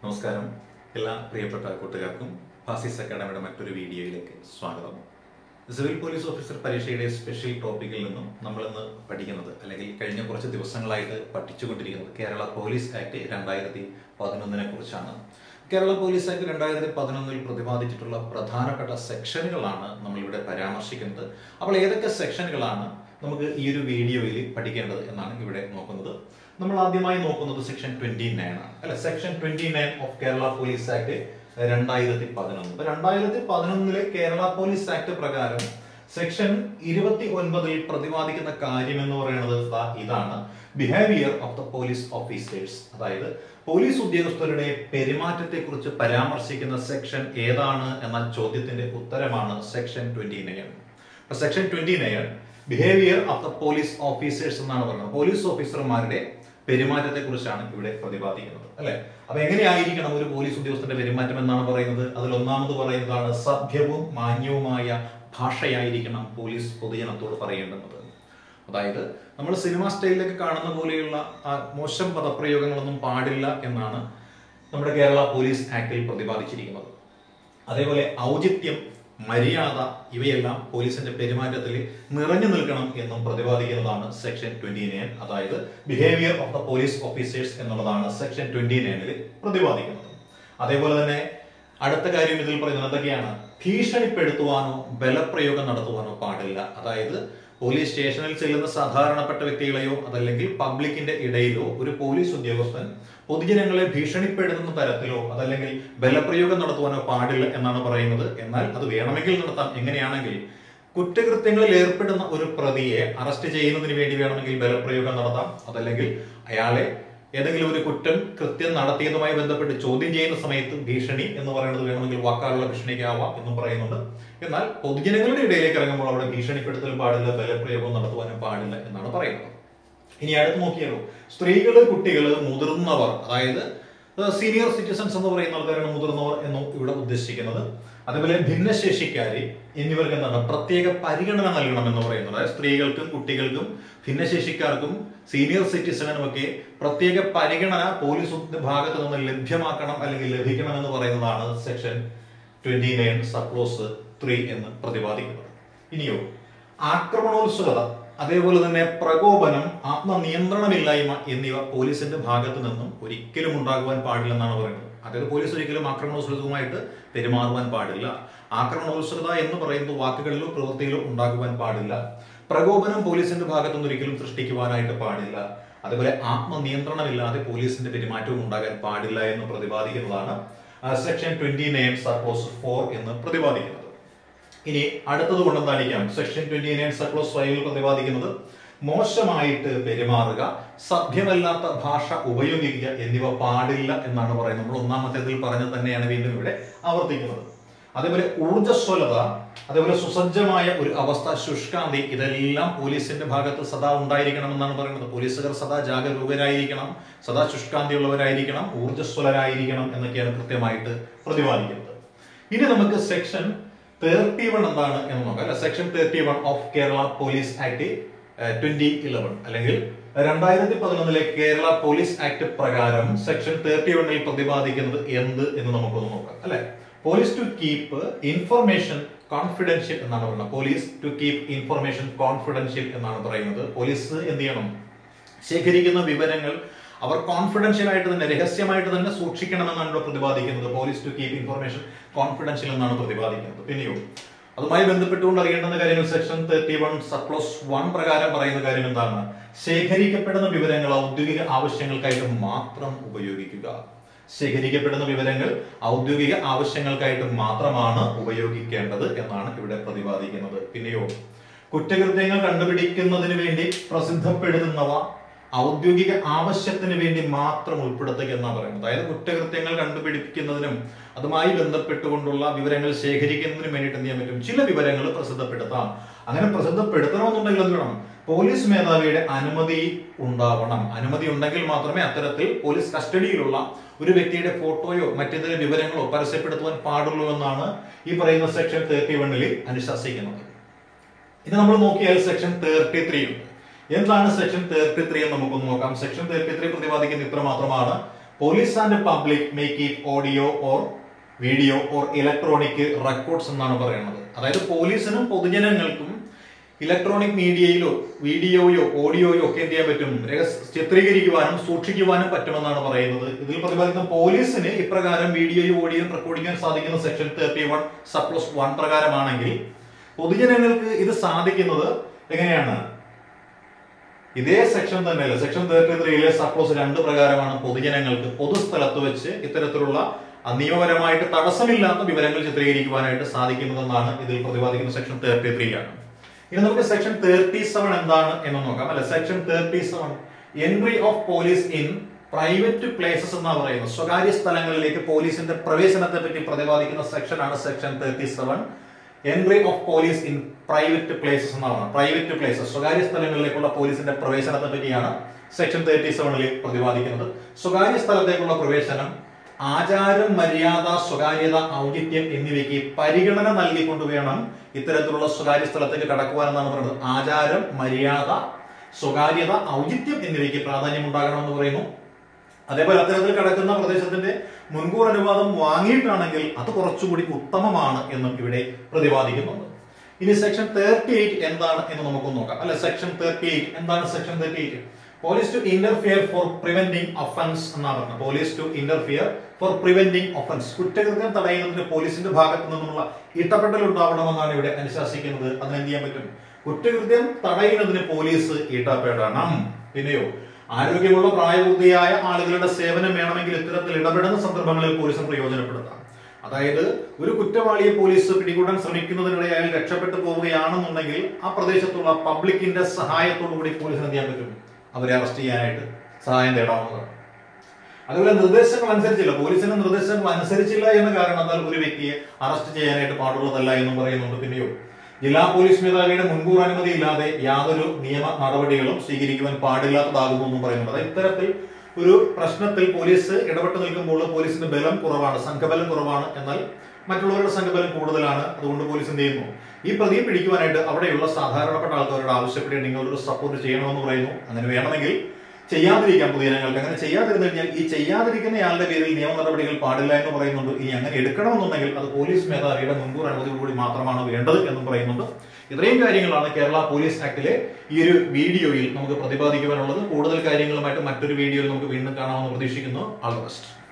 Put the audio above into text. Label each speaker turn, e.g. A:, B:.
A: നമസ്കാരം എല്ലാ പ്രിയപ്പെട്ട കൂട്ടുകാർക്കും ഫാസിസ് അക്കാഡമിയുടെ മറ്റൊരു വീഡിയോയിലേക്ക് സ്വാഗതം സിവിൽ പോലീസ് ഓഫീസർ പരീക്ഷയുടെ സ്പെഷ്യൽ ടോപ്പിക്കിൽ നിന്നും നമ്മളിന്ന് പഠിക്കുന്നത് അല്ലെങ്കിൽ കഴിഞ്ഞ കുറച്ച് ദിവസങ്ങളായിട്ട് പഠിച്ചുകൊണ്ടിരിക്കുന്നത് കേരള പോലീസ് ആക്ട് രണ്ടായിരത്തി പതിനൊന്നിനെ കുറിച്ചാണ് കേരള പോലീസ് ആക്ട് രണ്ടായിരത്തി പതിനൊന്നിൽ പ്രതിപാദിച്ചിട്ടുള്ള പ്രധാനപ്പെട്ട സെക്ഷനുകളാണ് നമ്മളിവിടെ പരാമർശിക്കുന്നത് അപ്പോൾ ഏതൊക്കെ സെക്ഷനുകളാണ് നമുക്ക് ഈ ഒരു വീഡിയോയിൽ പഠിക്കേണ്ടത് എന്നാണ് ഇവിടെ നോക്കുന്നത് നമ്മൾ ആദ്യമായി നോക്കുന്നത് സെക്ഷൻ ട്വന്റി നയൻ ആണ് അല്ലെ section twenty nine of Kerala police act രണ്ടായിരത്തി പതിനൊന്ന് അപ്പൊ രണ്ടായിരത്തി പതിനൊന്നിലെ കേരള പോലീസ് ആക്ട് പ്രകാരം സെക്ഷൻ ഇരുപത്തി ഒൻപതിൽ പ്രതിപാദിക്കുന്ന കാര്യം എന്ന് പറയുന്നത് ദാ ഇതാണ് behaviour of the police officers അതായത് പോലീസ് ഉദ്യോഗസ്ഥരുടെ പെരുമാറ്റത്തെ കുറിച്ച് പരാമർശിക്കുന്ന സെക്ഷൻ ഏതാണ് എന്ന ചോദ്യത്തിന്റെ ഉത്തരമാണ് section twenty nine section twenty nine behaviour of the police officers എന്നാണ് പറയുന്നത് പോലീസ് ഓഫീസർമാരുടെ പെരുമാറ്റത്തെ കുറിച്ചാണ് ഇവിടെ പ്രതിപാദിക്കുന്നത് അല്ലെ അപ്പൊ എങ്ങനെയായിരിക്കണം ഒരു പോലീസ് ഉദ്യോഗസ്ഥന്റെ പെരുമാറ്റം എന്നാണ് പറയുന്നത് അതിൽ ഒന്നാമത് പറയുന്നതാണ് സഭ്യവും മാന്യവുമായ ഭാഷയായിരിക്കണം പോലീസ് പൊതുജനത്തോട് പറയേണ്ടുന്നത് അതായത് നമ്മൾ സിനിമ സ്റ്റൈലിലൊക്കെ കാണുന്ന പോലെയുള്ള ആ മോശം പദപ്രയോഗങ്ങളൊന്നും പാടില്ല എന്നാണ് നമ്മുടെ കേരള പോലീസ് ആക്ടിൽ പ്രതിപാദിച്ചിരിക്കുന്നത് അതേപോലെ ഔചിത്യം മര്യാദ ഇവയെല്ലാം പോലീസിന്റെ പെരുമാറ്റത്തിൽ നിറഞ്ഞു നിൽക്കണം എന്നും പ്രതിപാദിക്കുന്നതാണ് സെക്ഷൻ ട്വന്റി നയൻ അതായത് behaviour of the police officers എന്നുള്ളതാണ് സെക്ഷൻ ട്വന്റി നയനിൽ പ്രതിപാദിക്കുന്നത് അതേപോലെ തന്നെ അടുത്ത കാര്യം ഇതിൽ പറയുന്നത് എന്തൊക്കെയാണ് ഭീഷണിപ്പെടുത്തുവാനോ ബലപ്രയോഗം നടത്തുവാനോ പാടില്ല അതായത് പോലീസ് സ്റ്റേഷനിൽ ചെല്ലുന്ന സാധാരണപ്പെട്ട വ്യക്തികളെയോ അതല്ലെങ്കിൽ പബ്ലിക്കിന്റെ ഇടയിലോ ഒരു പോലീസ് ഉദ്യോഗസ്ഥൻ പൊതുജനങ്ങളെ ഭീഷണിപ്പെടുത്തുന്ന തരത്തിലോ അതല്ലെങ്കിൽ ബലപ്രയോഗം നടത്തുവാനോ പാടില്ല എന്നാണ് പറയുന്നത് എന്നാൽ അത് വേണമെങ്കിൽ നടത്താം എങ്ങനെയാണെങ്കിൽ കുറ്റകൃത്യങ്ങളിൽ ഏർപ്പെടുന്ന ഒരു പ്രതിയെ അറസ്റ്റ് ചെയ്യുന്നതിന് വേണ്ടി വേണമെങ്കിൽ ബലപ്രയോഗം നടത്താം അതല്ലെങ്കിൽ അയാളെ ഏതെങ്കിലും ഒരു കുറ്റം കൃത്യം നടത്തിയതുമായി ബന്ധപ്പെട്ട് ചോദ്യം ചെയ്യുന്ന സമയത്ത് ഭീഷണി എന്ന് പറയുന്നത് വേണമെങ്കിൽ വാക്കാലുള്ള ഭീഷണിക്കാവാം എന്നും പറയുന്നുണ്ട് എന്നാൽ പൊതുജനങ്ങളുടെ ഇടയിലേക്ക് ഇറങ്ങുമ്പോൾ അവിടെ ഭീഷണിപ്പെടുത്തലും പാടില്ല ബലപ്രയോഗം നടത്തുവാനും പാടില്ല എന്നാണ് പറയുന്നത് ഇനി അടുത്ത് നോക്കിയാലോ സ്ത്രീകള് കുട്ടികള് മുതിർന്നവർ അതായത് സീനിയർ സിറ്റിസൺസ് എന്ന് പറയുന്ന ആൾക്കാരാണ് മുതിർന്നവർ എന്നും ഇവിടെ ഉദ്ദേശിക്കുന്നത് അതുപോലെ ഭിന്നശേഷിക്കാര് എന്നിവർക്ക് എന്താണ് പ്രത്യേക പരിഗണന നൽകണം എന്ന് പറയുന്നത് അതായത് സ്ത്രീകൾക്കും കുട്ടികൾക്കും ഭിന്നശേഷിക്കാർക്കും സീനിയർ സിറ്റിസണിനും ഒക്കെ പ്രത്യേക പരിഗണന പോലീസ് ഭാഗത്ത് നിന്ന് ലഭ്യമാക്കണം അല്ലെങ്കിൽ ലഭിക്കണം എന്ന് പറയുന്നതാണ് section twenty nine subclause three എന്ന് പ്രതിപാദിക്കുന്നത് ഇനിയോ ആക്രമണോത്സുകത അതേപോലെ തന്നെ പ്രകോപനം ആത്മനിയന്ത്രണമില്ലായ്മ എന്നിവ പോലീസിന്റെ ഭാഗത്ത് നിന്നും ഒരിക്കലും ഉണ്ടാകുവാൻ പാടില്ലെന്നാണ് പറയുന്നത് അതായത് പോലീസ് ഒരിക്കലും ആക്രമണോത്സുകമായിട്ട് പെരുമാറുവാൻ പാടില്ല ആക്രമണോത്സുകത എന്ന് പറയുന്നത് വാക്കുകളിലോ പ്രവൃത്തിയിലോ ഉണ്ടാകുവാൻ പാടില്ല പ്രകോപനം പോലീസിന്റെ ഭാഗത്തുനിന്ന് ഒരിക്കലും സൃഷ്ടിക്കുവാനായിട്ട് പാടില്ല അതുപോലെ ആത്മനിയന്ത്രണമില്ലാതെ പോലീസിന്റെ പെരുമാറ്റവും ഉണ്ടാകാൻ പാടില്ല എന്ന് പ്രതിപാദിക്കുന്നതാണ് section twenty nine subclause four എന്ന് പ്രതിപാദിക്കുന്നത് ഇനി അടുത്തത് കൊണ്ടെന്തായിരിക്കാം സെക്ഷൻ ട്വന്റി നയൻ സപ്ലോസ് ഫൈവിൽ പ്രതിപാദിക്കുന്നത് മോശമായിട്ട് പെരുമാറുക സഭ്യമല്ലാത്ത ഭാഷ ഉപയോഗിക്കുക എന്നിവ പാടില്ല എന്നാണ് പറയുന്നത് നമ്മൾ ഒന്നാമത്തേതിൽ പറഞ്ഞത് തന്നെയാണ് വീണ്ടും ഇവിടെ ആവർത്തിക്കുന്നത് അതേപോലെ ഊർജ്ജസ്വലത അതേപോലെ സുസജ്ജമായ ഒരു അവസ്ഥ ശുഷ്കാന്തി ഇതെല്ലാം പോലീസിന്റെ ഭാഗത്ത് സദാ ഉണ്ടായിരിക്കണം എന്നാണ് പറയുന്നത് പോലീസുകാർ സദാ ജാഗരൂകരായിരിക്കണം സദാ ശുഷ്കാന്തിയുള്ളവരായിരിക്കണം ഊർജ്ജസ്വലരായിരിക്കണം എന്നൊക്കെയാണ് കൃത്യമായിട്ട് പ്രതിപാദിക്കുന്നത് ഇനി നമുക്ക് സെക്ഷൻ തേർട്ടി വൺ എന്താണ് എന്ന് നോക്കാം അല്ലെ section thirty one of Kerala police act twenty eleven അല്ലെങ്കിൽ രണ്ടായിരത്തി പതിനൊന്നിലെ കേരള പോലീസ് ആക്ട് പ്രകാരം സെക്ഷൻ തേർട്ടി വണ്ണിൽ പ്രതിപാദിക്കുന്നത് എന്ത് എന്ന് നമുക്കൊന്ന് നോക്കാം അല്ലെ police to keep information confidential എന്നാണ് പറയുന്നത് police to keep information confidential എന്നാണ് പറയുന്നത് പോലീസ് എന്ത് ചെയ്യണം ശേഖരിക്കുന്ന വിവരങ്ങൾ അവർ കോൺഫിഡൻഷ്യൽ ആയിട്ട് തന്നെ രഹസ്യമായിട്ട് തന്നെ സൂക്ഷിക്കണമെന്നാണ് ഇവിടെ പ്രതിപാദിക്കുന്നത് police to keep information confidential എന്നാണ് പ്രതിപാദിക്കുന്നത് പിന്നെയോ അതുമായി ബന്ധപ്പെട്ടുകൊണ്ട് അറിയേണ്ടുന്ന കാര്യങ്ങൾ section thirty one subclause one പ്രകാരം പറയുന്ന കാര്യം എന്താണ് ശേഖരിക്കപ്പെടുന്ന വിവരങ്ങൾ ഔദ്യോഗിക ആവശ്യങ്ങൾക്കായിട്ട് മാത്രം ഉപയോഗിക്കുക ശേഖരിക്കപ്പെടുന്ന വിവരങ്ങൾ ഔദ്യോഗിക ആവശ്യങ്ങൾക്കായിട്ട് മാത്രമാണ് ഉപയോഗിക്കേണ്ടത് എന്നാണ് ഇവിടെ പ്രതിപാദിക്കുന്നത് പിന്നെയോ കുറ്റകൃത്യങ്ങൾ കണ്ടുപിടിക്കുന്നതിന് വേണ്ടി പ്രസിദ്ധപ്പെടുത്തുന്നവ ഔദ്യോഗിക ആവശ്യത്തിന് വേണ്ടി മാത്രം ഉൾപ്പെടുത്തുക എന്നാണ് പറയുന്നത് അതായത് കുറ്റകൃത്യങ്ങൾ കണ്ടുപിടിക്കുന്നതിനും അതുമായി ബന്ധപ്പെട്ടുകൊണ്ടുള്ള വിവരങ്ങൾ ശേഖരിക്കുന്നതിനും വേണ്ടിയിട്ട് എന്ത് ചെയ്യാൻ പറ്റും ചില വിവരങ്ങൾ പ്രസിദ്ധപ്പെടുത്താം അങ്ങനെ പ്രസിദ്ധപ്പെടുത്തണമെന്നുണ്ടെങ്കിൽ എന്ത് വേണം പോലീസ് മേധാവിയുടെ അനുമതി ഉണ്ടാവണം അനുമതി ഉണ്ടെങ്കിൽ മാത്രമേ അത്തരത്തിൽ പോലീസ് കസ്റ്റഡിയിലുള്ള ഒരു വ്യക്തിയുടെ ഫോട്ടോയോ മറ്റേതെങ്കിലും വിവരങ്ങളോ പരസ്യപ്പെടുത്തുവാൻ പാടുള്ളൂ എന്നാണ് ഈ പറയുന്ന സെക്ഷൻ തേർട്ടി വണ്ണിൽ അനുശാസിക്കുന്നത് ഇത് നമ്മൾ നോക്കിയാൽ സെക്ഷൻ തേർട്ടി ത്രീ ഉണ്ട് എന്താണ് സെക്ഷൻ തേർട്ടി ത്രീ എന്ന് നമുക്കൊന്ന് നോക്കാം സെക്ഷൻ തേർട്ടി ത്രീ പ്രതിപാദിക്കുന്ന ഇത്ര മാത്രമാണ് police and public may keep audio or video or electronic records എന്നാണ് പറയുന്നത് അതായത് പോലീസിനും പൊതുജനങ്ങൾക്കും ഇലക്ട്രോണിക് മീഡിയയിലോ വീഡിയോയോ ഓഡിയോയോ ഒക്കെ എന്ത് ചെയ്യാൻ പറ്റും രഹസ്യ ചിത്രീകരിക്കുവാനും സൂക്ഷിക്കുവാനും പറ്റുമെന്നാണ് പറയുന്നത് ഇതിൽ പ്രതിപാദിക്കുന്ന പോലീസിന് ഇപ്രകാരം വീഡിയോയോ ഓഡിയോയും റെക്കോർഡ് ചെയ്യാൻ സാധിക്കുന്ന section thirty one subclause one പ്രകാരമാണെങ്കിൽ പൊതുജനങ്ങൾക്ക് ഇത് സാധിക്കുന്നത് എങ്ങനെയാണ് ഇതേ സെക്ഷൻ തന്നെയല്ല സെക്ഷൻ തേർട്ടി ത്രീയിലെ സപ്ലോസ് രണ്ട് പ്രകാരമാണ് പൊതുജനങ്ങൾക്ക് പൊതുസ്ഥലത്ത് വെച്ച് ഇത്തരത്തിലുള്ള നിയമപരമായിട്ട് തടസ്സമില്ലാത്ത വിവരങ്ങൾ ചിത്രീകരിക്കുവാനായിട്ട് സാധിക്കുന്നതെന്നാണ് ഇതിൽ പ്രതിപാദിക്കുന്ന സെക്ഷൻ തേർട്ടി ത്രീ ആണ് ഇനി നമുക്ക് സെക്ഷൻ തേർട്ടി സെവൻ എന്താണ് എന്ന് നോക്കാം അല്ലെ section thirty seven entry of police in private places എന്നാ പറയുന്നത് സ്വകാര്യ സ്ഥലങ്ങളിലേക്ക് പോലീസിന്റെ പ്രവേശനത്തെ പറ്റി പ്രതിപാദിക്കുന്ന സെക്ഷൻ ആണ് section thirty seven entry of police in private places എന്നാണ് പ്രൈവറ്റ് പ്ലേസസ് സ്വകാര്യ സ്ഥലങ്ങളിലേക്കുള്ള പോലീസിന്റെ പ്രവേശനത്തെ പറ്റിയാണ് സെക്ഷൻ തേർട്ടി സെവനിൽ പ്രതിപാദിക്കുന്നത് സ്വകാര്യ സ്ഥലത്തേക്കുള്ള പ്രവേശനം ആചാരം മര്യാദ സ്വകാര്യത ഔചിത്യം എന്നിവയ്ക്ക് പരിഗണന നൽകിക്കൊണ്ട് വേണം ഇത്തരത്തിലുള്ള സ്വകാര്യ സ്ഥലത്തേക്ക് കടക്കുവാൻ എന്നാണ് പറയുന്നത് ആചാരം മര്യാദ സ്വകാര്യത ഔചിത്യം എന്നിവയ്ക്ക് പ്രാധാന്യം ഉണ്ടാകണമെന്ന് പറയുന്നു അതേപോലെ അത്തരത്തിൽ കിടക്കുന്ന പ്രദേശത്തിന്റെ മുൻകൂർ അനുവാദം വാങ്ങിയിട്ടാണെങ്കിൽ അത് കുറച്ചുകൂടി ഉത്തമമാണ് എന്നും ഇവിടെ പ്രതിപാദിക്കുന്നുണ്ട് ഇനി സെക്ഷൻ തേർട്ടി എയ്റ്റ് എന്താണ് എന്ന് നമുക്ക് നോക്കാം അല്ലെ സെക്ഷൻ തേർട്ടി എയ്റ്റ് എന്താണ് section thirty eight police to interfere for preventing offence എന്നാണ് പറഞ്ഞത് police to interfere for preventing offence കുറ്റകൃത്യം തടയുന്നതിന് പോലീസിന്റെ ഭാഗത്തു നിന്നുള്ള ഇടപെടൽ ഉണ്ടാവണമെന്നാണ് ഇവിടെ അനുശാസിക്കുന്നത് അതിന് എന്ത് ചെയ്യാൻ പറ്റും കുറ്റകൃത്യം തടയുന്നതിന് പോലീസ് ഇടപെടണം പിന്നെയോ ആരോഗ്യമുള്ള പ്രായപൂർത്തിയായ ആളുകളുടെ സേവനം വേണമെങ്കിൽ ഇത്തരത്തിൽ ഇടപെടുന്ന സന്ദർഭങ്ങളിൽ പോലീസിന് പ്രയോജനപ്പെടുത്താം അതായത് ഒരു കുറ്റവാളിയെ പോലീസ് പിടികൂടാൻ ശ്രമിക്കുന്നതിനിടെ അയാൾ രക്ഷപ്പെട്ടു പോവുകയാണെന്നുണ്ടെങ്കിൽ ആ പ്രദേശത്തുള്ള പബ്ലിക്കിന്റെ സഹായത്തോടു കൂടി പോലീസിന് എന്ത് ചെയ്യാൻ പറ്റും അവരെ അറസ്റ്റ് ചെയ്യാനായിട്ട് സഹായം തേടാവുന്നതാണ് അതുപോലെ നിർദ്ദേശങ്ങൾ അനുസരിച്ചില്ല പോലീസിന്റെ നിർദ്ദേശങ്ങൾ അനുസരിച്ചില്ല എന്ന കാരണത്താൽ ഒരു വ്യക്തിയെ അറസ്റ്റ് ചെയ്യാനായിട്ട് പാടുള്ളതല്ല എന്നും പറയുന്നുണ്ട് പിന്നെയോ ജില്ലാ പോലീസ് മേധാവിയുടെ മുൻകൂർ അനുമതി ഇല്ലാതെ യാതൊരു നിയമ നടപടികളും സ്വീകരിക്കുവാൻ പാടില്ലാത്തതാകുന്നു എന്നും പറയുന്നുണ്ട് അതായത് ഇത്തരത്തിൽ ഒരു പ്രശ്നത്തിൽ പോലീസ് ഇടപെട്ട് നിൽക്കുമ്പോൾ പോലീസിന്റെ ബലം കുറവാണ് സംഘബലം കുറവാണ് എന്നാൽ മറ്റുള്ളവരുടെ സംഘബലം കൂടുതലാണ് അതുകൊണ്ട് പോലീസ് എന്ത് ചെയ്യുന്നു ഈ പ്രതിയെ പിടിക്കുവാനായിട്ട് അവിടെയുള്ള സാധാരണപ്പെട്ട ആൾക്കാരോട് ആവശ്യപ്പെട്ട് നിങ്ങൾ ഒരു സപ്പോർട്ട് ചെയ്യണമെന്ന് പറയുന്നു അങ്ങനെ വേണമെങ്കിൽ ചെയ്യാതിരിക്കാം പൊതുജനങ്ങൾക്ക് അങ്ങനെ ചെയ്യാതിരുന്നു കഴിഞ്ഞാൽ ഈ ചെയ്യാതിരിക്കുന്നയാളുടെ പേരിൽ നിയമ നടപടികൾ പാടില്ല എന്ന് പറയുന്നുണ്ട് ഇനി അങ്ങനെ എടുക്കണമെന്നുണ്ടെങ്കിൽ അത് പോലീസ് മേധാവിയുടെ മുൻകൂർ അനുമതിയോടുകൂടി മാത്രമാണ് വേണ്ടത് എന്നും പറയുന്നുണ്ട് ഇത്രയും കാര്യങ്ങളാണ് കേരള പോലീസ് ആക്ടിലെ ഈ ഒരു വീഡിയോയിൽ നമുക്ക് പ്രതിപാദിക്കുവാനുള്ളത് കൂടുതൽ കാര്യങ്ങളുമായിട്ട് മറ്റൊരു വീഡിയോയിൽ നമുക്ക് വീണ്ടും കാണാമെന്ന് പ്രതീക്ഷിക്കുന്നു ആൾ ദ ബെസ്റ്റ്